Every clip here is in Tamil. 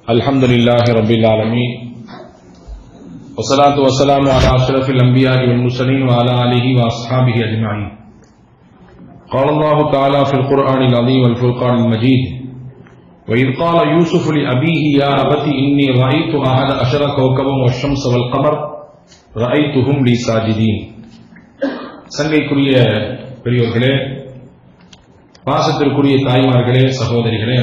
الحمد لله رب العالمين والصلاة والسلام على أشرف الأنبياء والمرسلين وعلى آله وأصحابه أجمعين قال الله تعالى في القرآن العظيم والفرقان المجيد وإذ قال يوسف لأبيه يا أبت إني رأيت أحد عشر كوكبا والشمس والقمر رأيتهم لي ساجدين சங்கைக்குரிய பெரியோர்களே பாசத்திற்குரிய தாய்மார்களே சகோதரிகளே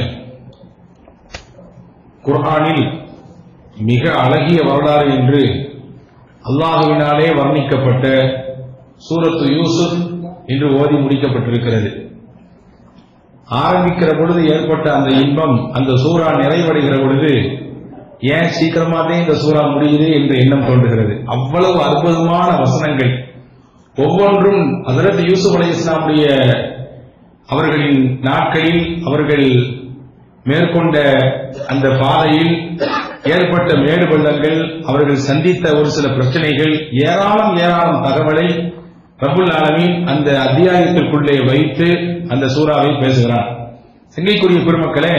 குர்ஆனில் மிக அழகிய வரலாறு என்று அல்லாஹுவினாலே வர்ணிக்கப்பட்ட சூரத்து யூசுப் என்று ஓதி முடிக்கப்பட்டிருக்கிறது ஆரம்பிக்கிற பொழுது ஏற்பட்ட அந்த இன்பம் அந்த சூறா நிறைவடைகிற பொழுது ஏன் சீக்கிரமாவே இந்த சூறா முடியுது என்ற எண்ணம் தோன்றுகிறது அவ்வளவு அற்புதமான வசனங்கள் ஒவ்வொன்றும் ஹசரத் யூசுப் அலை இஸ்லாமுடைய அவர்களின் நாட்களில் அவர்கள் மேற்கொண்ட அந்த பாதையில் ஏற்பட்ட மேடு பள்ளங்கள் அவர்கள் சந்தித்த ஒரு சில பிரச்சனைகள் ஏராளம் ஏராளம் தகவலை ரபுல் ஆலமீன் அந்த அத்தியாயத்திற்குள்ளே வைத்து அந்த சூறாவை பேசுகிறான் சிங்கைக்குரிய பெருமக்களே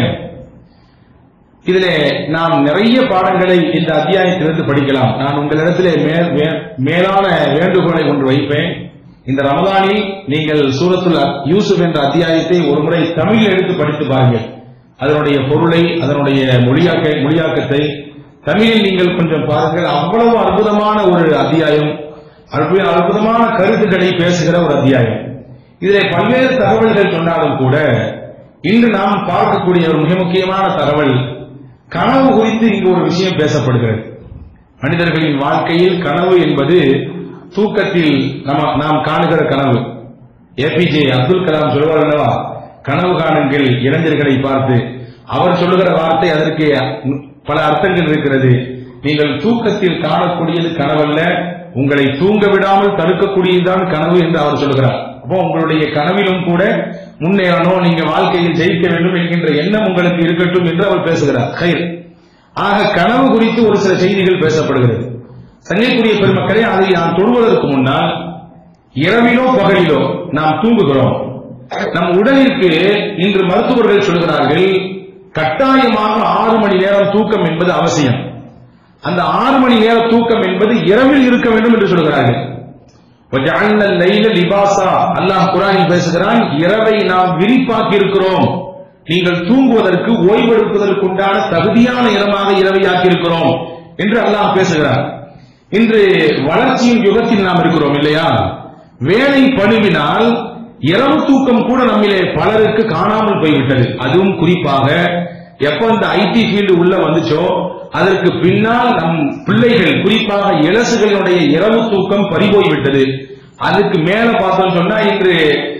இதிலே நாம் நிறைய பாடங்களை இந்த அத்தியாயத்திலிருந்து படிக்கலாம் நான் உங்களிடத்திலே மேல் மே- மேலான வேண்டுகோளை ஒன்று வைப்பேன் இந்த ரமதானில் நீங்கள் சூரத்துல் யூசுப் என்ற அத்தியாயத்தை ஒரு முறை தமிழில் எடுத்து படித்து பாருங்கள் அதனுடைய பொருளை அதனுடைய மொழியாக்க மொழியாக்கத்தை தமிழில் நீங்கள் கொஞ்சம் பாருங்கள் அவ்வளவு அற்புதமான ஒரு அத்தியாயம் அற்பு- அற்புதமான கருத்துக்களை பேசுகிற ஒரு அத்தியாயம் இதிலே பல்வேறு தகவல்கள் சொன்னாலும் கூட இன்று நாம் பார்க்கக்கூடிய ஒரு மிக முக்கியமான தகவல் கனவு குறித்து இங்கு ஒரு விஷயம் பேசப்படுகிறது மனிதர்களின் வாழ்க்கையில் கனவு என்பது தூக்கத்தில் நம்ம நாம் காணுகிற கனவு ஏபிஜே அப்துல் கலாம் சொல்வார் அல்லவா கனவு காணுங்கள் இளைஞர்களை பார்த்து அவர் சொல்லுகிற வார்த்தை அதற்கு பல அர்த்தங்கள் இருக்கிறது நீங்கள் தூக்கத்தில் காணக்கூடியது கனவல்ல உங்களை தூங்க விடாமல் தடுக்கக்கூடியதுதான் கனவு என்று அவர் சொல்கிறார் அப்போ உங்களுடைய கனவிலும் கூட முன்னேறணும் நீங்க வாழ்க்கையில் ஜெயிக்க வேண்டும் என்கின்ற எண்ணம் உங்களுக்கு இருக்கட்டும் என்று அவர் பேசுகிறார் கயிர் ஆக கனவு குறித்து ஒரு சில செய்திகள் பேசப்படுகிறது சங்கைக்குரிய பெருமக்களே அதை நாம் தொடுவதற்கு முன்னால் இரவிலோ பகலிலோ நாம் தூங்குகிறோம் நம் உடலிற்கு இன்று மருத்துவர்கள் சொல்கிறார்கள் கட்டாயமாக ஆறு மணி நேரம் தூக்கம் என்பது அவசியம் அந்த ஆறு மணி நேர தூக்கம் என்பது இரவில் இருக்க வேண்டும் என்று சொல்கிறார்கள் وَجَعَلْنَا اللَّيْلَ لِبَاسًا அல்லாஹ் குர்ஆனில் பேசுகிறான் இரவை நாம் விரிப்பாக்கி இருக்கிறோம் நீங்கள் தூங்குவதற்கு ஓய்வெடுப்பதற்கு உண்டான தகுதியான இடமாக இரவை ஆக்கியிருக்கிறோம் என்று அல்லாஹ் பேசுகிறார் இன்று வளர்ச்சியின் யுகத்தில் நாம் இருக்கிறோம் இல்லையா வேலை பழுவினால் இரவு தூக்கம் கூட நம்மிலே பலருக்கு காணாமல் போய்விட்டது அதுவும் குறிப்பாக எப்ப இந்த ஐடி ஃபீல்டு உள்ள வந்துச்சோ அதற்கு பின்னால் நம் பிள்ளைகள் குறிப்பாக இளசுகளுடைய இரவு தூக்கம் பறிபோய் விட்டது அதுக்கு மேல பார்த்தோம் சொன்னா இன்று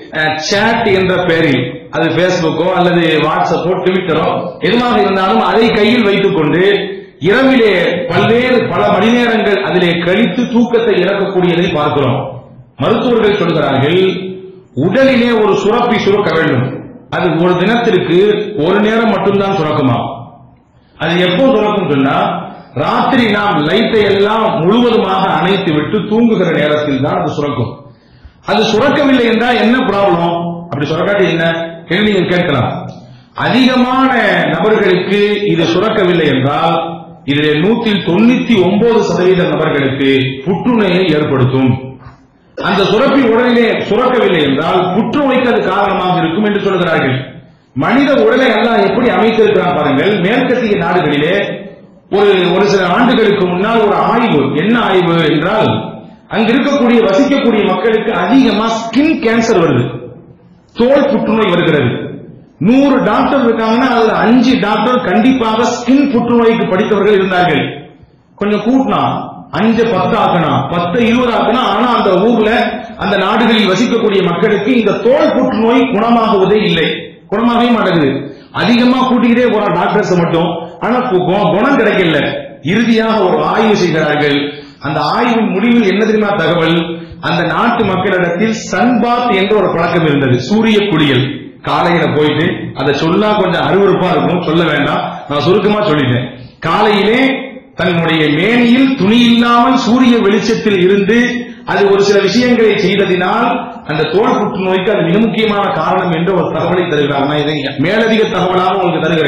சேட் என்ற பெயரில் அது பேஸ்புக்கோ அல்லது வாட்ஸ்அப்போ ட்விட்டரோ எதுவாக இருந்தாலும் அதை கையில் வைத்துக் கொண்டு இரவிலே பல்வேறு பல மணி நேரங்கள் அதிலே கழித்து தூக்கத்தை இழக்கக்கூடியதை பார்க்கிறோம் மருத்துவர்கள் சொல்கிறார்கள் உடலிலே ஒரு சுரப்பி சுரக்க வேண்டும் அது ஒரு தினத்திற்கு ஒரு நேரம் மட்டும்தான் சுரக்குமா அது எப்போ சுரக்கும் சொன்னா ராத்திரி நாம் லைட்டை எல்லாம் முழுவதுமாக அணைத்து விட்டு தூங்குகிற நேரத்தில் தான் அது சுரக்கும் அது சுரக்கவில்லை என்றால் என்ன ப்ராப்ளம் அப்படி சுரக்காட்டி என்ன கேள்வி நீங்கள் கேட்கலாம் அதிகமான நபர்களுக்கு இது சுரக்கவில்லை என்றால் இதில் நூத்தில் தொண்ணூத்தி ஒன்பது சதவீத நபர்களுக்கு புற்றுநோயை ஏற்படுத்தும் அந்த சுரப்பி உடலிலே சுரக்கவில்லை என்றால் புற்றுநோய்க்கு அது காரணமாக இருக்கும் என்று சொல்கிறார்கள் மனித உடலை எல்லாம் எப்படி அமைத்திருக்கிறான் பாருங்கள் மேற்கத்திய நாடுகளிலே ஒரு ஒரு சில ஆண்டுகளுக்கு முன்னால் ஒரு ஆய்வு என்ன ஆய்வு என்றால் அங்க இருக்கக்கூடிய வசிக்கக்கூடிய மக்களுக்கு அதிகமா ஸ்கின் கேன்சர் வருது தோல் புற்றுநோய் வருகிறது நூறு டாக்டர் இருக்காங்கன்னா அதுல அஞ்சு டாக்டர் கண்டிப்பாக ஸ்கின் புற்றுநோய்க்கு படித்தவர்கள் இருந்தார்கள் கொஞ்சம் கூட்டினா அஞ்சு பத்து ஆக்கணும் பத்து இருபது ஆக்கணும் ஆனா அந்த ஊர்ல அந்த நாடுகளில் வசிக்கக்கூடிய மக்களுக்கு இந்த தோல் புற்றுநோய் குணமாகுவதே இல்லை குணமாகவே மாட்டேங்குது அதிகமா கூட்டிக்கிட்டே போறான் டாக்டர்ஸ் மட்டும் ஆனா கு- கு- குணம் கிடைக்கல இறுதியாக ஒரு ஆய்வு செய்கிறார்கள் அந்த ஆய்வின் முடிவில் என்ன தெரியுமா தகவல் அந்த நாட்டு மக்களிடத்தில் சன்பாத் என்ற ஒரு பழக்கம் இருந்தது சூரிய குளியல் காலையில போயிட்டு அதை சொன்னா கொஞ்சம் அருவருப்பா இருக்கும் சொல்ல வேண்டாம் நான் சுருக்கமா சொல்லிட்டேன் காலையிலே தன்னுடைய மேனியில் துணி இல்லாமல் சூரிய வெளிச்சத்தில் இருந்து அது ஒரு சில விஷயங்களை செய்ததினால் அந்த தோல் புற்றுநோய்க்கு அது மிக முக்கியமான காரணம் என்று ஒரு தகவலை தருகிறார் நான் இதை மேலதிக தகவலாக உங்களுக்கு தருகிறேன்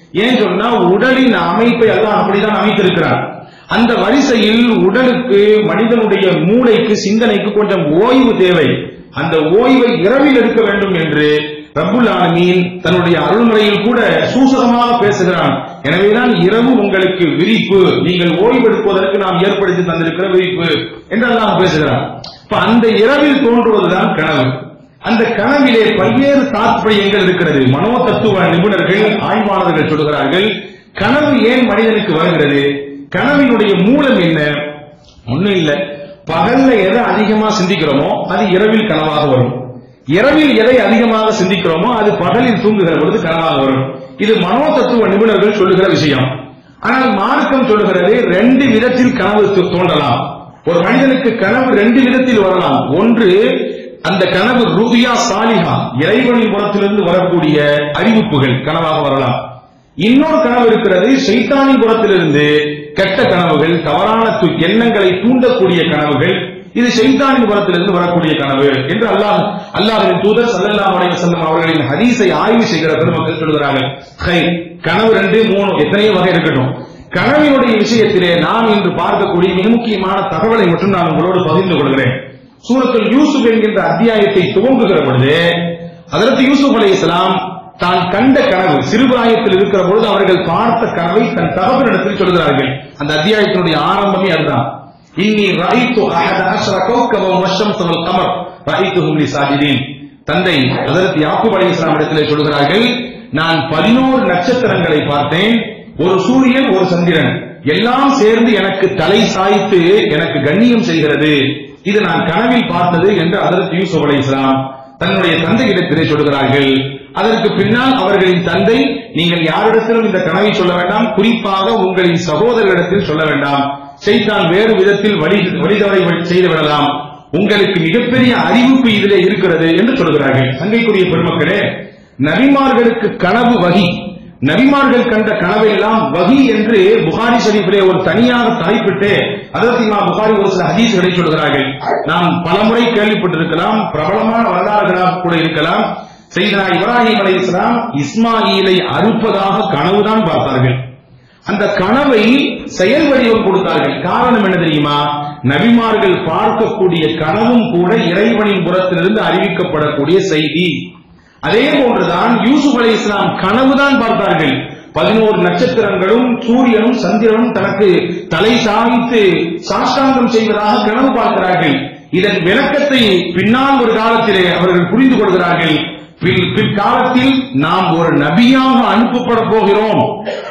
ஏன் சொன்னா உடலின் அமைப்பை எல்லாம் அப்படிதான் அமைத்திருக்கிறார் அந்த வரிசையில் உடலுக்கு மனிதனுடைய மூளைக்கு சிந்தனைக்கு கொஞ்சம் ஓய்வு தேவை அந்த ஓய்வை இரவில் எடுக்க வேண்டும் என்று ரப்புல் ஆலமீன் தன்னுடைய அருள்முறையில் கூட சூசகமாக பேசுகிறான் எனவேதான் இரவு உங்களுக்கு விரிப்பு நீங்கள் ஓய்வு எடுப்பதற்கு நாம் ஏற்படுத்தி தந்திருக்கிற விரிப்பு என்று அல்லாஹ் பேசுகிறான் இப்ப அந்த இரவில் தோன்றுவதுதான் கனவு அந்த கனவிலே பல்வேறு தாத்பரியங்கள் இருக்கிறது மனோ தத்துவ நிபுணர்கள் ஆய்வாளர்கள் சொல்கிறார்கள் கனவு ஏன் மனிதனுக்கு வருகிறது கனவினுடைய மூலம் என்ன ஒண்ணும் இல்ல பகல்ல எதை அதிகமா சிந்திக்கிறோமோ அது இரவில் கனவாக வரும் இரவில் எதை அதிகமாக சிந்திக்கிறோமோ அது பகலில் தூங்குகிற பொழுது கனவாக வரும் இது மனோ தத்துவ நிபுணர்கள் சொல்லுகிற விஷயம் ஆனால் மார்க்கம் சொல்லுகிறது ரெண்டு விதத்தில் கனவு தோ- தோன்றலாம் ஒரு மனிதனுக்கு கனவு ரெண்டு விதத்தில் வரலாம் ஒன்று அந்த கனவு ருபியா சாலிஹா இறைவனின் புறத்திலிருந்து வரக்கூடிய அறிவிப்புகள் கனவாக வரலாம் இன்னொரு கனவு இருக்கிறது சைத்தானின் புறத்திலிருந்து கெட்ட கனவுகள் தவறான து- எண்ணங்களை தூண்டக்கூடிய கனவுகள் இது சைத்தானின் புறத்திலிருந்து வரக்கூடிய கனவு என்று அல்லாஹ் அல்லாஹ்வின் தூதர் ஸல்லல்லாஹு அலைஹி வஸல்லம் அவர்களின் ஹதீஸை ஆய்வு செய்கிற பெருமக்கள் சொல்கிறார்கள் ஹை கனவு ரெண்டு மூணு எத்தனையோ வகை இருக்கட்டும் கனவினுடைய விஷயத்திலே நாம் இன்று பார்க்கக்கூடிய மிக முக்கியமான தகவலை மட்டும் நான் உங்களோடு பகிர்ந்து கொள்கிறேன் சூரத்துல் யூசுப் என்கின்ற அத்தியாயத்தை துவங்குகிற பொழுது அதற்கு யூசுப் அலைஹிஸ்ஸலாம் தான் கண்ட கனவு சிறுபிராயத்தில் இருக்கிற பொழுது அவர்கள் பார்த்த கனவை தன் தகவலிடத்தில் சொல்கிறார்கள் அந்த அத்தியாயத்தினுடைய ஆரம்பமே அதுதான் இன்னி ரஹீத்து அஹத அஷ்ர கௌகபம் வஷம்ஸ வல் கமர் ரஹீத்துஹும் லி சாஜிதீன் தந்தை ஹஜரத் யாக்கூப் அலைஹிஸ்ஸலாம் இடத்திலே சொல்கிறார்கள் நான் பதினோரு நட்சத்திரங்களை பார்த்தேன் ஒரு சூரியன் ஒரு சந்திரன் எல்லாம் சேர்ந்து எனக்கு தலை சாய்த்து எனக்கு கண்ணியம் செய்கிறது இது நான் கனவில் பார்த்தது என்று ஹஜரத் யூசுப் அலைஹிஸ்ஸலாம் தன்னுடைய தந்தையிடத்திலே சொல்கிறார்கள் அதற்கு பின்னால் அவர்களின் தந்தை நீங்கள் யாரிடத்திலும் இந்த கனவை சொல்ல வேண்டாம் குறிப்பாக உங்களின் சகோதரரிடத்தில் சொல்ல வேண்டாம் செய்தான் வேறு விதத்தில் வழி வழிதவரை செய்து விடலாம் உங்களுக்கு மிகப்பெரிய அறிவிப்பு இதிலே இருக்கிறது என்று சொல்கிறார்கள் சங்கைக்குரிய பெருமக்களே நபிமார்களுக்கு கனவு வகி நபிமார்கள் கண்ட கனவெல்லாம் வகி என்று புகாரி ஷரீஃபிலே ஒரு தனியாக தலைப்பிட்டு அதற்கு இமாம் புகாரி ஒரு சில ஹதீஸ்களை சொல்கிறார்கள் நாம் பலமுறை கேள்விப்பட்டிருக்கலாம் பிரபலமான வரலாறுகளாக கூட இருக்கலாம் செய்தனா இப்ராஹிம் அலைஹிஸ்ஸலாம் இஸ்மாயிலை அறுப்பதாக கனவுதான் பார்த்தார்கள் அந்த கனவை செயல் வடிவம் கொடுத்தார்கள் காரணம் என்ன தெரியுமா நபிமார்கள் பார்க்கக்கூடிய கனவும் கூட இறைவனின் புறத்திலிருந்து அறிவிக்கப்படக்கூடிய செய்தி அதே போன்றுதான் யூசுப் அலை இஸ்லாம் கனவுதான் பார்த்தார்கள் பதினோரு நட்சத்திரங்களும் சூரியனும் சந்திரனும் தனக்கு தலை சாய்த்து சாஷ்டாங்கம் செய்வதாக கனவு பார்க்கிறார்கள் இதன் விளக்கத்தை பின்னால் ஒரு காலத்திலே அவர்கள் புரிந்து கொள்கிறார்கள் பின் பிற்காலத்தில் நாம் ஒரு நபியாக அனுப்பப்பட போகிறோம்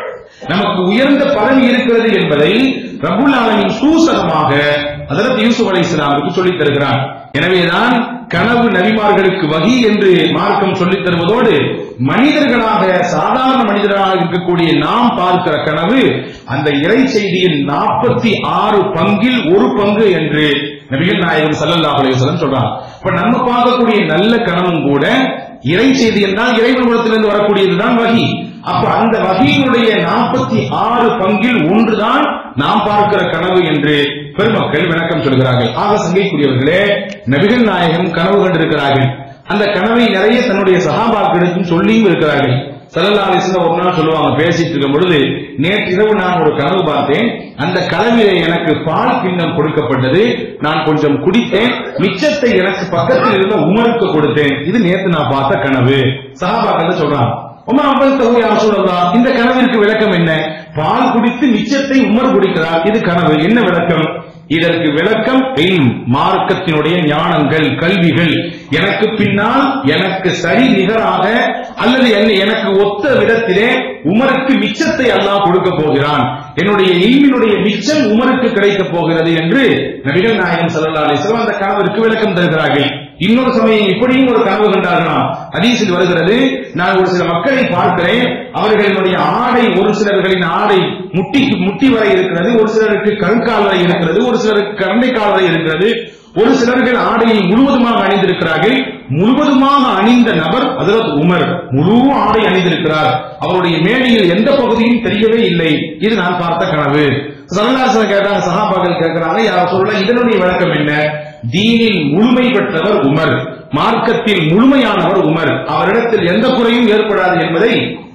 நமக்கு உயர்ந்த பதவி இருக்கிறது என்பதை ரபுல் ஆலமின் சூசகமாக அதற்கு யூசுப் அலை இஸ்லாமுக்கு சொல்லித் தருகிறார் எனவேதான் கனவு நபிமார்களுக்கு வகி என்று மார்க்கம் சொல்லித் தருவதோடு மனிதர்களாக சாதாரண மனிதர்களாக இருக்கக்கூடிய நாம் பார்க்கிற கனவு அந்த இறை செய்தியின் நாற்பத்தி ஆறு பங்கில் ஒரு பங்கு என்று நபிகள் நாயகம் ஸல்லல்லாஹு அலைஹி வஸல்லம் சொல்றாங்க இப்ப நம்ம பார்க்கக்கூடிய நல்ல கனவும் கூட இறை செய்தி என்றால் இறைவனிடத்திலிருந்து வரக்கூடியதுதான் வகி அப்ப அந்த வகையினுடைய நாற்பத்தி ஆறு பங்கில் ஒன்றுதான் நாம் பார்க்கிற கனவு என்று பெருமக்கள் விளக்கம் சொல்கிறார்கள் ஆக சங்கைக்குரியவர்களே நபிகள் நாயகம் கனவு கண்டிருக்கிறார்கள் அந்த கனவை நிறைய தன்னுடைய சகாபாக்களுக்கும் சொல்லியும் இருக்கிறார்கள் சல்லல்லா அலிஸ்லாம் ஒரு நாள் சொல்லுவாங்க பேசிட்டு இருக்கும் பொழுது நேற்று இரவு நான் ஒரு கனவு பார்த்தேன் அந்த கனவிலே எனக்கு பால் கிண்ணம் கொடுக்கப்பட்டது நான் கொஞ்சம் குடித்தேன் மிச்சத்தை எனக்கு பக்கத்தில் இருந்த உமருக்கு கொடுத்தேன் இது நேற்று நான் பார்த்த கனவு சகாபாக்கள் சொல்றாங்க உமா அப்பல் தகுதி சொல்லலாம் இந்த கனவிற்கு விளக்கம் என்ன பால் குடித்து மிச்சத்தை உமர் குடிக்கிறார் இது கனவு என்ன விளக்கம் இதற்கு விளக்கம் இல்ம், மார்க்கத்தினுடைய ஞானங்கள் கல்விகள் எனக்கு பின்னால் எனக்கு சரி நிகராக அல்லது என்ன எனக்கு ஒத்த விதத்திலே உமருக்கு மிச்சத்தை அல்லாஹ் கொடுக்க போகிறான் என்னுடைய இல்மினுடைய மிச்சம் உமருக்கு கிடைக்கப் போகிறது என்று நபிகள் நாயகம் ஸல்லல்லாஹு அலைஹி வஸல்லம் அந்த கனவிற்கு விளக்கம் தருகிறார்கள் இன்னொரு சமயம் இப்படியும் ஒரு கனவு கண்டார்களாம் ஹதீஸில் வருகிறது நான் ஒரு சில மக்களை பார்க்கிறேன் அவர்களுடைய ஆடை ஒரு சிலர்களின் ஆடை முட்டி முட்டி வரை இருக்கிறது ஒரு சிலருக்கு கண்கால் வரை இருக்கிறது ஒரு சிலருக்கு கரண்டைக்கால் வரை இருக்கிறது ஒரு சிலர்கள் ஆடையை முழுவதுமாக அணிந்திருக்கிறார்கள் முழுவதுமாக அணிந்த நபர் ஹஜரத் உமர் முழு ஆடை அணிந்திருக்கிறார் அவருடைய மேடையில் எந்த பகுதியும் தெரியவே இல்லை இது நான் பார்த்த கனவு சரலாசன் கேட்டாங்க சகாபாக்கள் கேட்கிறாங்க யார் சொல்ல இதனுடைய விளக்கம் என்ன தீனில் முழுமை பெற்றவர் உமர் மார்க்கத்தில் முழுமையானவர் உமர் அவரிடத்தில் எந்த குறையும் ஏற்படாது என்பதை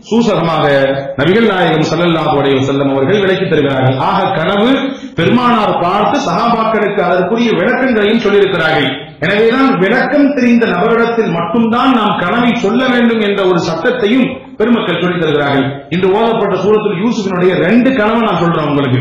சூசகமாக நபிகள் நாயகம் ஸல்லல்லாஹு அலைஹி வஸல்லம் அவர்கள் விளக்கி தருகிறார்கள் ஆக கனவு பெருமானார் பார்த்து சஹாபாக்களுக்கு அதற்குரிய விளக்கங்களையும் சொல்லியிருக்கிறார்கள் எனவேதான் விளக்கம் தெரிந்த நபரிடத்தில் மட்டும்தான் நாம் கனவை சொல்ல வேண்டும் என்ற ஒரு சட்டத்தையும் பெருமக்கள் சொல்லித் தருகிறார்கள் இன்று ஓதப்பட்ட சூரத்தில் யூசுஃபினுடைய ரெண்டு கனவை நான் சொல்றேன் உங்களுக்கு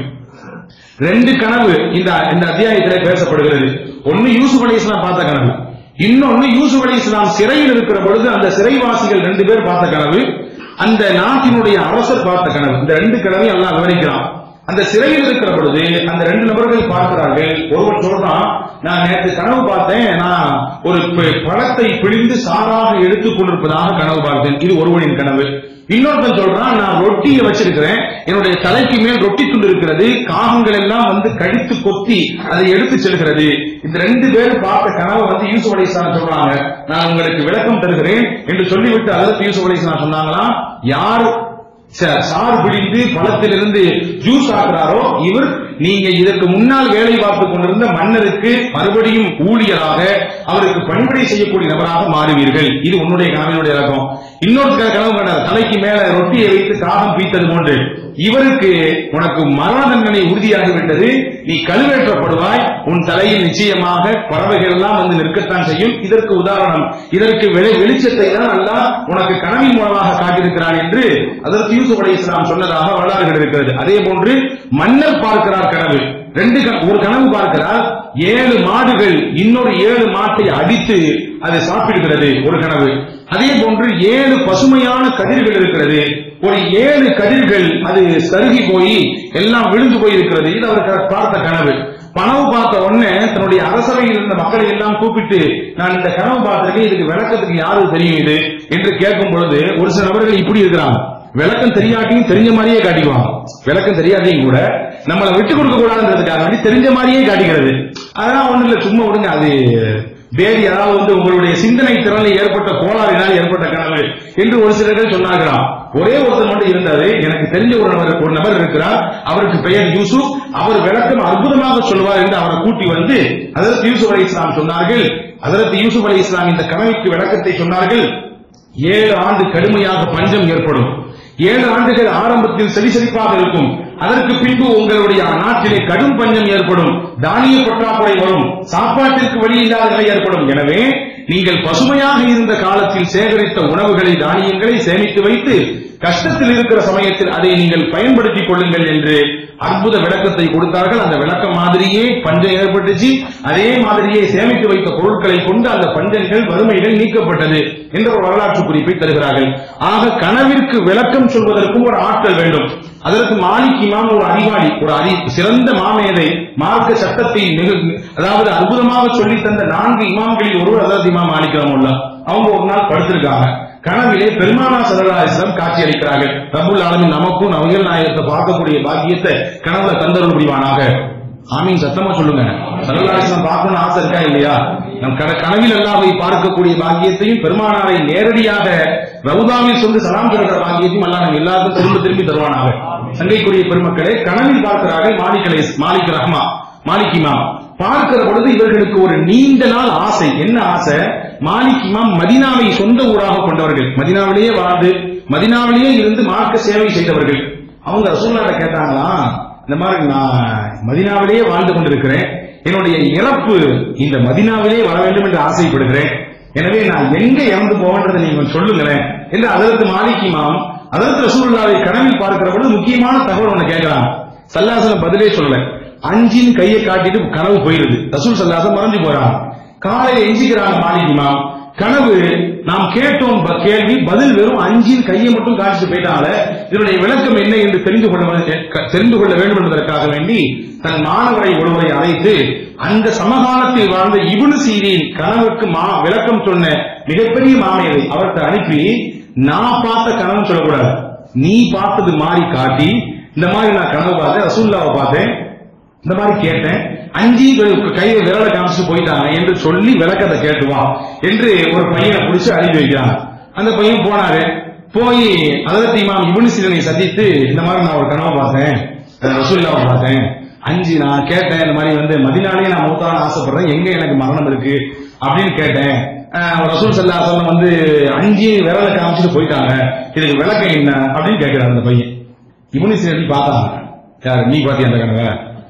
ரெண்டு கனவு இந்த இந்த அத்தியாயத்திலே பேசப்படுகிறது ஒன்னு யூசுப் அலி இஸ்லாம் பார்த்த கனவு இன்னொன்னு யூசுப் அலி இஸ்லாம் சிறையில் இருக்கிற பொழுது அந்த சிறைவாசிகள் ரெண்டு பேர் பார்த்த கனவு அந்த நாட்டினுடைய அரசர் பார்த்த கனவு இந்த ரெண்டு கனவையும் எல்லாம் விவரிக்கிறான் அந்த சிறையில் இருக்கிற பொழுது அந்த ரெண்டு நபர்கள் பார்க்கிறார்கள் ஒருவன் சொல்றான் நான் நேற்று கனவு பார்த்தேன் நான் ஒரு ப- பழத்தை பிழிந்து சாராக எடுத்துக் கொண்டிருப்பதாக கனவு பார்த்தேன் இது ஒருவனின் கனவு இன்னொருத்தன் சொல்றான் நான் ரொட்டியை வச்சிருக்கிறேன் என்னுடைய தலைக்கு மேல் ரொட்டி துண்டு இருக்கிறது காகங்கள் எல்லாம் வந்து கடித்து கொத்தி அதை எடுத்து செல்கிறது இந்த ரெண்டு பேரும் பார்த்த கனவை வந்து யூசுப் அலிஸ்லாம் சொல்றாங்க நான் உங்களுக்கு விளக்கம் தருகிறேன் என்று சொல்லிவிட்டு அதற்கு யூசுப் அலிஸ்லாம் சொன்னாங்களாம் யார் ச- சாறு பிடிந்து பழத்திலிருந்து ஜூஸ் ஆக்குறாரோ இவர் நீங்க இதற்கு முன்னால் வேலை பார்த்துக் கொண்டிருந்த மன்னருக்கு மறுபடியும் ஊழியராக அவருக்கு பணிபடை செய்யக்கூடிய நபராக மாறுவீர்கள் இது உன்னுடைய கனவினுடைய இலக்கம் இன்னொரு க- கனவு கண்டார் தலைக்கு மேல ரொட்டியை வைத்து காகம் பீத்தது போன்று இவருக்கு உனக்கு மரண தண்டனை உறுதியாகிவிட்டது நீ கழுவேற்றப்படுவாய் உன் தலையில் நிச்சயமாக பறவைகள் எல்லாம் வந்து நிற்கத்தான் செய்யும் இதற்கு உதாரணம் இதற்கு வெளி வெளிச்சத்தை தான் அல்லாஹ் உனக்கு கனவின் மூலமாக காட்டியிருக்கிறான் என்று அதற்கு யூசுப் அலை இஸ்லாம் சொன்னதாக வரலாறுகள் இருக்கிறது அதே போன்று மன்னர் பார்க்கிறார் கனவு ரெண்டு கன- ஒரு கனவு பார்க்கிறார் ஏழு மாடுகள் இன்னொரு ஏழு மாட்டை அடித்து அதை சாப்பிடுகிறது ஒரு கனவு அதே போன்று ஏழு பசுமையான கதிர்கள் இருக்கிறது ஒரு ஏழு கதிர்கள் அது சருகி போய் எல்லாம் விழுந்து போய் இருக்கிறது இது அவர் க- பார்த்த கனவு கனவு பார்த்த உடனே தன்னுடைய அரசவையில் இருந்த மக்களை எல்லாம் கூப்பிட்டு நான் இந்த கனவு பார்த்திருக்கேன் இதுக்கு விளக்கத்துக்கு யாருக்கு தெரியும் இது என்று கேட்கும் பொழுது ஒரு சில நபர்கள் இப்படி இருக்கிறாங்க விளக்கம் தெரியாட்டியும் தெரிஞ்ச மாதிரியே காட்டிக்குவாங்க விளக்கம் தெரியாட்டியும் கூட நம்மளை விட்டு கொடுக்க கூடாதுன்றதுக்காக வேண்டி தெரிஞ்ச மாதிரியே காட்டிக்கிறது அதெல்லாம் ஒண்ணு இல்ல சும்மா விடுங்க அது வேறு யாராவது வந்து உங்களுடைய சிந்தனை திறனில் ஏற்பட்ட கோளாறினால் ஏற்பட்ட கனவு என்று ஒரு சிலர்கள் சொன்னார்களாம் ஒரே ஒருத்தர் மட்டும் இருந்தாரு எனக்கு தெரிஞ்ச ஒரு நபர் ஒரு நபர் இருக்கிறார் அவருக்கு பெயர் யூசுப் அவர் விளக்கம் அற்புதமாக சொல்வார் என்று அவரை கூட்டி வந்து அதற்கு யூசுப் அலி இஸ்லாம் சொன்னார்கள் அதற்கு யூசுப் அலி இஸ்லாம் இந்த கனவுக்கு விளக்கத்தை சொன்னார்கள் ஏழு ஆண்டு கடுமையாக பஞ்சம் ஏற்படும் ஏழு ஆண்டுகள் ஆரம்பத்தில் செடி செழிப்பாக இருக்கும் அதற்கு பின்பு உங்களுடைய நாட்டிலே கடும் பஞ்சம் ஏற்படும் தானிய பற்றாக்குறை வரும் சாப்பாட்டிற்கு வழி இல்லாத நிலை ஏற்படும் எனவே நீங்கள் பசுமையாக இருந்த காலத்தில் சேகரித்த உணவுகளை தானியங்களை சேமித்து வைத்து கஷ்டத்தில் இருக்கிற சமயத்தில் அதை நீங்கள் பயன்படுத்திக் கொள்ளுங்கள் என்று அற்புத விளக்கத்தை கொடுத்தார்கள் அந்த விளக்கம் மாதிரியே பஞ்சம் ஏற்பட்டுச்சு அதே மாதிரியே சேமித்து வைத்த பொருட்களை கொண்டு அந்த பஞ்சங்கள் வறுமைகள் நீக்கப்பட்டது என்ற ஒரு வரலாற்று குறிப்பை தருகிறார்கள் ஆக கனவிற்கு விளக்கம் சொல்வதற்கும் ஒரு ஆற்றல் வேண்டும் அதற்கு மாலிக் இமாம் ஒரு அறிவாளி ஒரு அறி சிறந்த மாமேதை மார்க்க சட்டத்தை மிகு அதாவது அற்புதமாக சொல்லி தந்த நான்கு இமாம்களில் ஒருவர் அதாவது இமாம் மாலிக் ரஹ்மத்துல்லாஹ். அவங்க ஒரு நாள் படுத்திருக்காங்க கனவிலே பெருமானா சல்லாஹிஸ்லாம் காட்சி அளிக்கிறார்கள் ரபுல் ஆலமின் நமக்கும் நவீன நாயகத்தை பார்க்கக்கூடிய பாக்கியத்தை கனவுல தந்தருள் புரிவானாக ஆமீன் சத்தமா சொல்லுங்க சல்லாஹிஸ்லாம் பார்க்கணும்னு ஆசை இருக்கா இல்லையா நம் கன கனவில் அல்லாஹ்வை பார்க்கக்கூடிய பாக்கியத்தையும் பெருமானாரை நேரடியாக ரவுதாவில் சொல்லி சலாம் சொல்கிற பாக்கியத்தையும் அல்லாஹ் நம்ம எல்லாருக்கும் திரும்ப திரும்பி தருவானாக சங்கைக்குரிய பெருமக்களே கனவில் பார்க்கிறார்கள் மாலிக் அலை மாலிக் ரஹ்மா மாலிக் இமாம் பார்க்கிற பொழுது இவர்களுக்கு ஒரு நீண்ட நாள் ஆசை என்ன ஆசை மாலிக் இமாம் மதினாவை சொந்த ஊராக கொண்டவர்கள் மதினாவிலேயே வாழ்ந்து மதினாவிலேயே இருந்து மார்க்க சேவை செய்தவர்கள் அவங்க ரசூல்லாட்ட கேட்டாங்களா இந்த மாதிரி நான் மதினாவிலேயே வாழ்ந்து கொண்டிருக்கிறேன் என்னுடைய இறப்பு இந்த மதினாவிலே வர வேண்டும் என்று ஆசைப்படுகிறேன் எனவே நான் எங்க இறந்து போவேன்றதை நீங்க கொஞ்சம் சொல்லுங்களேன் என்று அதற்கு மாலிக் இமாம் அதற்கு ரசூலுல்லாவை கனவில் பார்க்கிற பொழுது முக்கியமான தகவல் ஒண்ணு கேட்கிறான் சல்லாசலம் பதிலே சொல்லல அஞ்சின் கையை காட்டிட்டு கனவு போயிருது ரசூல் சல்லாசம் மறைஞ்சு போறான் காலையில எஞ்சிக்கிறாங்க மாலிக் இமாம் கனவு நாம் கேட்டோம் ப- கேள்வி பதில் வெறும் அஞ்சின் கையை மட்டும் காட்டிட்டு போயிட்டால இதனுடைய விளக்கம் என்ன என்று தெரிந்து கொள்ள வே- க- தெரிந்து கொள்ள வேண்டும் என்பதற்காக வேண்டி தன் மாணவரை ஒருவரை அழைத்து அந்த சமகாலத்தில் வாழ்ந்த இபுனு சீரின் கனவுக்கு மா விளக்கம் சொன்ன மிகப்பெரிய மாமையரை அவர்கிட்ட அனுப்பி நான் பார்த்த கனவு சொல்லக்கூடாது நீ பார்த்தது மாதிரி காட்டி இந்த மாதிரி நான் கனவு பார்த்தேன் ரசூல்லாவை பார்த்தேன் இந்த மாதிரி கேட்டேன் அஞ்சு கையை விரல காமிச்சு போயிட்டாங்க என்று சொல்லி விளக்கத்தை கேட்டு வா என்று ஒரு பையனை பிடிச்சு அனுப்பி வைக்கிறாங்க அந்த பையன் போனாரு போய் அதற்கு இமாம் இபுனு சீரனை சந்தித்து இந்த மாதிரி நான் ஒரு கனவை பார்த்தேன் அஹ் ரசூல்லாவை பார்த்தேன் அஞ்சு நான் கேட்டேன் இந்த மாதிரி வந்து மதினாலே நான் மூத்தான ஆசைப்படுறேன் எங்க எனக்கு மரணம் இருக்கு அப்படின்னு கேட்டேன் அஹ், ரசூல் சல்லா சொல்லம் வந்து அஞ்சு விரலை காமிச்சிட்டு போயிட்டாங்க இதுக்கு விளக்கம் என்ன அப்படின்னு கேட்கிறாரு அந்த பையன் இவனு சரி பார்த்தாங்க யாரு நீ பாத்தியா அந்த கனவை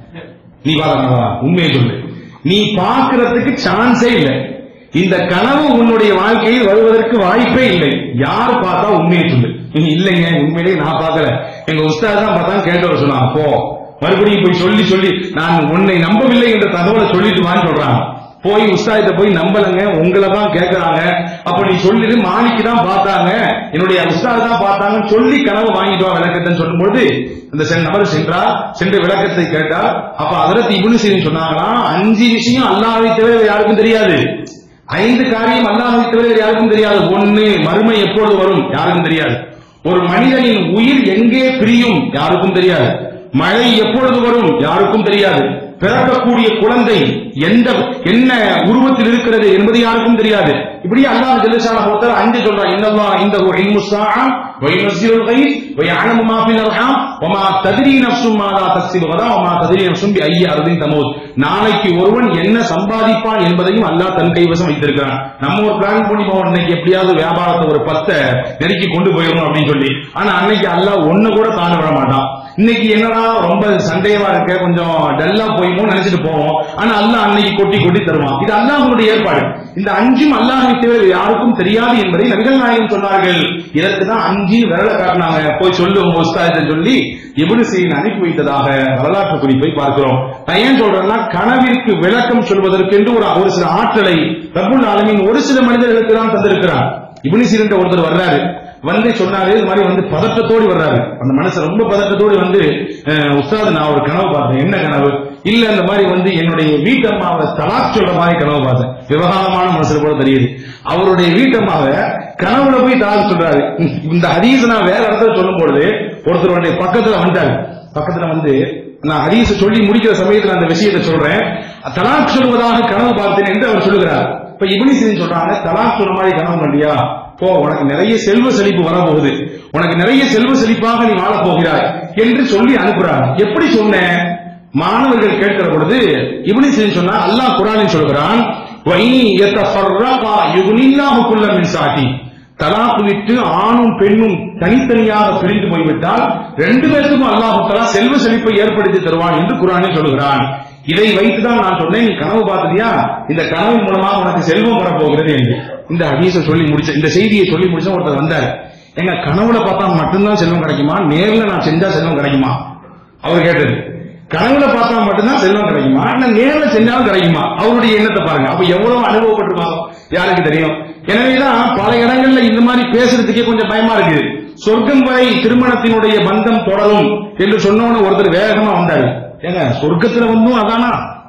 நீ பார்க்கறவா உண்மையை சொல்லு நீ பார்க்கிறதுக்கு சான்ஸே இல்லை இந்த கனவு உன்னுடைய வாழ்க்கையில் வருவதற்கு வாய்ப்பே இல்லை யார் பார்த்தா உண்மையை சொல்லு நீ இல்லைங்க உண்மையிலேயே நான் பார்க்கல எங்க உஸ்தாத் தான் பார்த்தா கேட்டவர் சொன்னாங்க போ மறுபடியும் போய் சொல்லி சொல்லி நான் உன்னை நம்பவில்லை என்ற தகவலை சொல்லிட்டு வான்னு சொல்றாங்க போய் உஸ்தாதிட்ட போய் நம்பலங்க உங்களை தான் கேட்கறாங்க அப்ப நீ சொல்லிடு மாணிக்கு தான் பார்த்தாங்க என்னுடைய உஸ்தாத் தான் பார்த்தாங்கன்னு சொல்லி கனவு வாங்கிட்டு வா விளக்கத்தைன்னு சொல்லும்போது அந்த சென் நபர் சென்றார் சென்று விளக்கத்தை கேட்டார் அப்ப அதற்கு இபுனு செய்தி சொன்னாங்களா அஞ்சு விஷயம் அல்லாஹ்வை தவிர வேற யாருக்கும் தெரியாது ஐந்து காரியம் அல்லாஹ்வை தவிர வேற யாருக்கும் தெரியாது ஒண்ணு மறுமை எப்பொழுது வரும் யாருக்கும் தெரியாது ஒரு மனிதனின் உயிர் எங்கே பிரியும் யாருக்கும் தெரியாது மழை எப்பொழுது வரும் யாருக்கும் தெரியாது பிறக்கக்கூடிய குழந்தை எந்த என்ன உருவத்தில் இருக்கிறது என்பது யாருக்கும் தெரியாது இப்படி அல்லாஹ் ஜெல்லஷான ஒருத்தர் அஞ்சு சொல்றான் இன்னல்லாஹ் இந்த இல்மு ஸாஅ வ யுனஸ்ஸிலுல் கைஸ் வ யஅலமு மா ஃபில் அர்ஹாம் வ மா தத்ரி நஃப்சும் மா லா தக்ஸிபு கதா வ மா தத்ரி நஃப்சும் பி ஐயி அர்தின் தமூத் நாளைக்கு ஒருவன் என்ன சம்பாதிப்பான் என்பதையும் அல்லாஹ் தன் கைவசம் வைத்திருக்கிறான் நம்ம ஒரு பிளான் பண்ணி போவோம் இன்னைக்கு எப்படியாவது வியாபாரத்தை ஒரு பத்தை நெருக்கி கொண்டு போயிடணும் அப்படின்னு சொல்லி ஆனா அன்னைக்கு அல்லாஹ் ஒண்ணு கூட தாண்ட விட மாட்டான் இன்னைக்கு என்னடா ரொம்ப சந்தேகமா இருக்க கொஞ்சம் டல்லா போயுமோ நினைச்சிட்டு போவோம் ஆனா அல்லாஹ் அன்னைக்கு கொட்டி கொட்டி தருவான் இது அல்லாஹ்வுடைய ஏற்பாடு இந்த அஞ்சும் அல்லாஹை தவிர யாருக்கும் தெரியாது என்பதை நபிகள் நாயகம் சொன்னார்கள் இதற்கு தான் அஞ்சு விரல காட்டினாங்க போய் சொல்லு உங்க உஸ்தாதத்தை சொல்லி இப்னு சீன் அனுப்பி வைத்ததாக வரலாற்று குறிப்பை பார்க்கிறோம் நான் ஏன் சொல்றேன்னா கனவிற்கு விளக்கம் சொல்வதற்கென்று ஒரு ஒரு சில ஆற்றலை ரப்புல் ஆலமீன் ஒரு சில மனிதர்களுக்கு தான் தந்திருக்கிறார் இப்னு சீன் ஒருத்தர் வர்றாரு வந்து சொன்னாரு இது மாதிரி வந்து பதட்டத்தோடு வர்றாரு அந்த மனசு ரொம்ப பதட்டத்தோடு வந்து அஹ், உஸ்தாத் நான் ஒரு கனவு பார்த்தேன் என்ன கனவு இல்ல அந்த மாதிரி வந்து என்னுடைய வீட்டம்மாவை தலாக் சொல்ற மாதிரி கனவு பார்த்தேன் விவகாரமான மனசுல கூட தெரியுது அவருடைய வீட்டம்மாவை கனவுல போய் தலாக் சொல்றாரு இந்த ஹதீஸ் நான் வேற இடத்துல சொல்லும் பொழுது ஒருத்தருடைய பக்கத்துல வந்துட்டாரு பக்கத்துல வந்து நான் ஹதீஸ் சொல்லி முடிக்கிற சமயத்துல அந்த விஷயத்தை சொல்றேன் தலாக் சொல்வதாக கனவு பார்த்தேன் என்று அவர் சொல்லுகிறார் இப்ப இப்னி சீன் சொல்றாங்க தலாக் சொல்ற மாதிரி கனவு கண்டியா போ உனக்கு நிறைய செல்வ செழிப்பு வரப்போகுது உனக்கு நிறைய செல்வ செழிப்பாக நீ வாழப் போகிறாய் என்று சொல்லி அனுப்புறாங்க எப்படி சொன்னேன் மாணவர்கள் கேட்கிற பொழுது இப்னி சீன் சொன்னா அல்லாஹ் குரானில் சொல்கிறான் "வஇன் யதஃபர்ரகா யுக்னில்லாஹு குல்ல மின் சாட்டி தலாக்கு விட்டு ஆணும் பெண்ணும் தனித்தனியாக பிரிந்து போய்விட்டால் ரெண்டு பேருக்கும் அல்லாஹு தலா செல்வ செழிப்பை ஏற்படுத்தி தருவான் என்று குரானில் சொல்கிறான் இதை வைத்துதான் நான் சொன்னேன் நீ கனவு பார்த்ததியா இந்த கனவின் மூலமாக உனக்கு செல்வம் வரப்போகிறது என்று இந்த ஹதீஸை சொல்லி முடிச்ச இந்த செய்தியை சொல்லி முடிச்ச ஒருத்தர் வந்தார் எங்க கனவுல பார்த்தா மட்டும்தான் செல்வம் கிடைக்குமா நேர்ல நான் செஞ்சா செல்வம் கிடைக்குமா அவர் கேட்டது கனவுல பார்த்தா மட்டும்தான் செல்வம் கிடைக்குமா இல்ல நேர்ல செஞ்சாலும் கிடைக்குமா அவருடைய எண்ணத்தை பாருங்க அப்ப எவ்வளவு அனுபவப்பட்டிருப்பாங்க யாருக்கு தெரியும் எனவேதான் பல இடங்கள்ல இந்த மாதிரி பேசுறதுக்கே கொஞ்சம் பயமா இருக்கு சொர்க்கம் வரை திருமணத்தினுடைய பந்தம் தொடரும் என்று சொன்னவன ஒருத்தர் வேகமா வந்தாரு ஏங்க சொர்க்கத்துல வந்தும் அதானா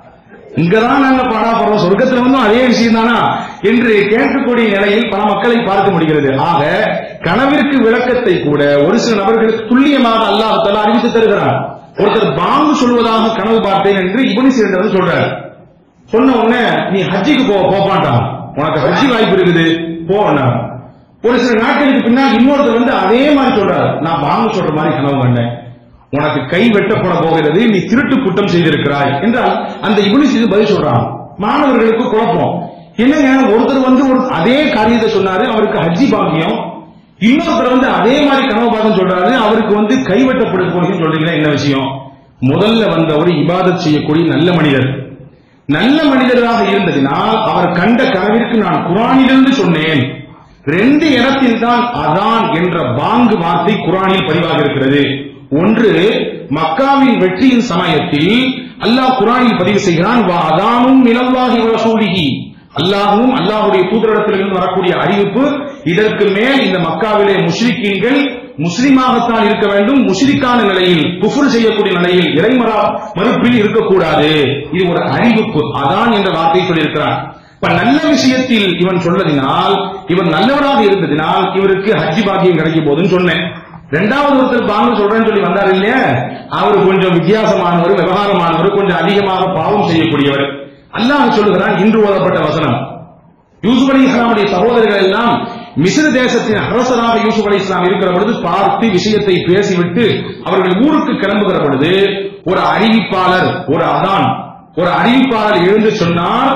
இங்கதான் நாங்க பாடாப்படுறோம் சொர்க்கத்துல வந்தும் அதே விஷயம் தானா என்று கேட்கக்கூடிய நிலையில் பல மக்களை பார்க்க முடிகிறது ஆக கனவிற்கு விளக்கத்தை கூட ஒரு சில நபர்களுக்கு துல்லியமாக அல்லாஹ் தஆலா அறிவித்து தருகிறார் ஒருத்தர் பாங்கு சொல்வதாக கனவு பார்த்தேன் என்று இபனி சேர்ந்தவர் சொல்றார் சொன்ன உடனே நீ ஹஜ்ஜிக்கு போ போப்பான்ட்டான் உனக்கு ஹஜ்ஜி வாய்ப்பு இருக்குது போன்னா ஒரு சில நாட்களுக்கு பின்னால் இன்னொருத்தர் வந்து அதே மாதிரி சொல்றாரு நான் பாங்கு சொல்ற மாதிரி கனவு கண்டேன் உனக்கு கை வெட்டப்பட போகிறது நீ திருட்டு குற்றம் செய்திருக்கிறாய் என்றால் அந்த இபனி செய்து பதில் சொல்றான் மாணவர்களுக்கு குழப்பம் என்னங்க ஒருத்தர் வந்து ஒரு அதே காரியத்தை சொன்னாரு அவருக்கு ஹஜ்ஜி பாக்கியம் இன்னொருத்தர் வந்து அதே மாதிரி கனவு பாகம் சொல்றாரு அவருக்கு வந்து கைவெட்டப்பட போகுதுன்னு சொல்றீங்களா என்ன விஷயம் முதல்ல வந்தவர் இபாதத் செய்யக்கூடிய நல்ல மனிதர் நல்ல மனிதராக இருந்ததினால் அவர் கண்ட கனவிற்கு நான் குரானிலிருந்து சொன்னேன் ரெண்டு இடத்தில் தான் அதான் என்ற பாங்கு வார்த்தை குரானில் பதிவாக இருக்கிறது ஒன்று மக்காவின் வெற்றியின் சமயத்தில் அல்லாஹ் குரானில் பதிவு செய்கிறான் வா அதானும் மினல்லாஹி வ ரசூலிஹி அல்லாஹ்வும் அல்லாஹ்வுடைய தூதரிடத்திலிருந்து வரக்கூடிய அறிவிப்பு இதற்கு மேல் இந்த மக்காவிலே முஷ்ரிக்கீன்கள் முஸ்லிமாகத்தான் இருக்க வேண்டும் முஷ்ரிக்கான நிலையில் குஃபர் செய்யக்கூடிய நிலையில் இறைமரா மறுப்பில் இருக்கக்கூடாது இது ஒரு அறிவிப்பு அதான் என்ற வார்த்தையை சொல்லியிருக்கிறான் இப்ப நல்ல விஷயத்தில் இவன் சொன்னதினால் இவன் நல்லவராக இருந்ததினால் இவருக்கு ஹஜ்ஜி பாக்கியம் கிடைக்கும் போதுன்னு சொன்னேன் ரெண்டாவது ஒருத்தர் பாங்க சொல்றேன்னு சொல்லி வந்தார் இல்லையா அவர் கொஞ்சம் வித்தியாசமானவர் விவகாரமானவர் கொஞ்சம் அதிகமாக பாவம் செய்யக்கூடியவர் அல்லாஹ் சொல்லுகிறான் இன்று ஓதப்பட்ட வசனம் யூசுப் அலி இஸ்லாமுடைய சகோதரர்கள் எல்லாம் மிஸ்ர தேசத்தின் அரசராக யூசுப் அலி இஸ்லாம் இருக்கிற பொழுது பார்த்து விஷயத்தை பேசிவிட்டு அவர்கள் ஊருக்கு கிளம்புகிற பொழுது ஒரு அறிவிப்பாளர் ஒரு அதான் ஒரு அறிவிப்பாளர் எழுந்து சொன்னார்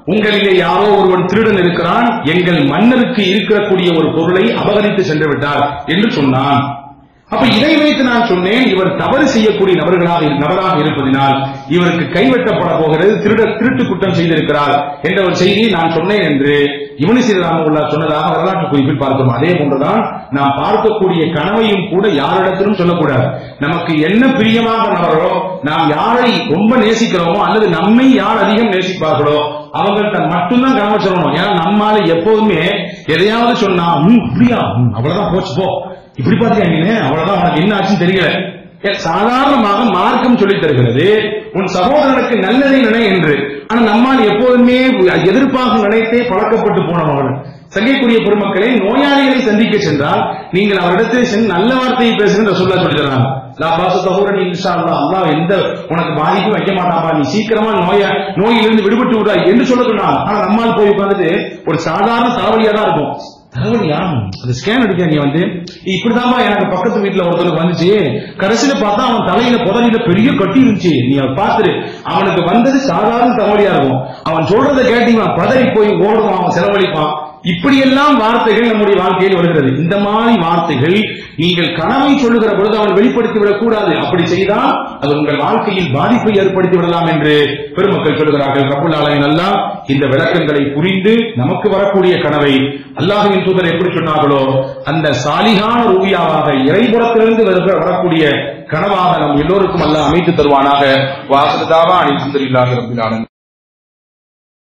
உங்களிலே யாரோ ஒருவன் திருடன் இருக்கிறான் எங்கள் மன்னருக்கு இருக்கக்கூடிய ஒரு பொருளை அபகரித்து சென்று விட்டார் என்று சொன்னான் அப்ப இதை வைத்து நான் சொன்னேன் இவர் தவறு செய்யக்கூடிய நபர்களாக நபராக இருப்பதினால் இவருக்கு கைவெட்டப்பட போகிறது திருட திருட்டு குற்றம் செய்திருக்கிறார் என்ற ஒரு செய்தியை நான் சொன்னேன் என்று இவனி ஸ்ரீராமுல்லா சொன்னதாக வரலாற்று குறிப்பில் பார்க்கிறோம் அதே போன்றுதான் நாம் பார்க்கக்கூடிய கனவையும் கூட யாரிடத்திலும் சொல்லக்கூடாது நமக்கு என்ன பிரியமாக நபரோ நாம் யாரை ரொம்ப நேசிக்கிறோமோ அல்லது நம்மை யார் அதிகம் நேசிப்பார்களோ அவங்கள்ட்ட மட்டும்தான் கனவை சொல்லணும் ஏன்னா நம்மால எப்போதுமே எதையாவது சொன்னா "ம், அப்படியா ம், அவ்வளவுதான் போச்சு போ இப்படி பாத்தியா நீ அவ்வளவுதான் உனக்கு என்ன ஆச்சுன்னு தெரியல ஏன் சாதாரணமாக மார்க்கம் சொல்லித் தருகிறது உன் சகோதரனுக்கு நல்லதை நினை என்று ஆனா நம்மால் எப்போதுமே எதிர்ப்பாக நினைத்தே பழக்கப்பட்டு போனவர்கள் சங்கைக்குரிய பெருமக்களே நோயாளிகளை சந்திக்க சென்றால் நீங்கள் அவரிடத்தில் சென்று நல்ல வார்த்தையை பேசுகின்ற சொல்ல சொல்லி தராங்க லா பாச சகோதரன் இன்ஷா அல்லாஹ் அல்லாஹ் எந்த உனக்கு பாதிப்பும் வைக்க மாட்டாப்பா நீ சீக்கிரமா நோய நோயிலிருந்து விடுபட்டு விடாய் என்று சொல்ல சொன்னாங்க ஆனா நம்மால் போய் உட்கார்ந்துட்டு ஒரு சாதாரண தலைவலியா தான் இருக்கும் தலைவலியா அந்த ஸ்கேன் எடுக்க நீ வந்து இப்படிதாம்மா எனக்கு பக்கத்து வீட்டுல ஒருத்தருக்கு வந்துச்சு கடைசியில பார்த்தா அவன் தலையில புதனில பெரிய கட்டி இருந்துச்சு நீ அவன் பார்த்துரு அவனுக்கு வந்தது சாதாரண தலைவலியா இருக்கும் அவன் சொல்றதை கேட்டீங்க பதறி போய் ஓடுவான் அவன் செலவழிப்பான் இப்படியெல்லாம் வார்த்தைகள் நம்முடைய வாழ்க்கையில் வருகிறது இந்த மாதிரி வார்த்தைகள் நீங்கள் கனவை சொல்லுகிற பொழுது அவன் வெளிப்படுத்தி விடக் கூடாது அப்படி செய்தால் அது உங்கள் வாழ்க்கையில் பாதிப்பை ஏற்படுத்தி விடலாம் என்று பெருமக்கள் சொல்கிறார்கள் ரப்புல் ஆலமின் அல்லாஹ் இந்த விளக்கங்களை புரிந்து நமக்கு வரக்கூடிய கனவை அல்லாஹ்வின் தூதர் எப்படி சொன்னார்களோ அந்த சாலிகான ரூபியாவாக இறைபுறத்திலிருந்து வருகிற- வரக்கூடிய கனவாக நம் எல்லோருக்கும் அல்லாஹ் அமைத்து தருவானாக வாசதாவா அலி அல்ஹம்துலில்லாஹி ரப்பில் ஆலமீன்